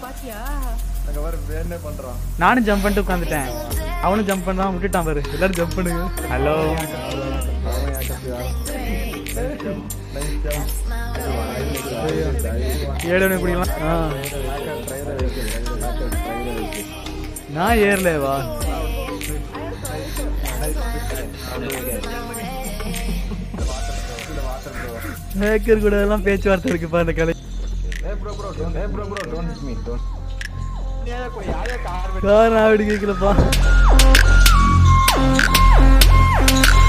பாத்தியா அங்க வர வேணே பண்றான் நானும் ஜம்ப் பண்ணிட்டு உட்காந்துட்டேன் அவனும் ஜம்ப் பண்ணான் விட்டுட்டான் பாரு எல்லாரும் ஜம்ப் பண்ணுங்க ஹலோ அவன் யாக்கப்பியா நைஸ் ஜம்ப் ஏழு இப்படிலாம் ஆ ட்ரைரை வைக்க ட்ரைரை வைக்க நான் ஏறலேவா ஹேக்கர் கூட எல்லாம் பேச்சுவார்த்தை இருக்குப்பா இந்த கலை Hey bro bro don't hey bro bro don't hit me don't கார் நான் அப்படி கேட்கலப்பா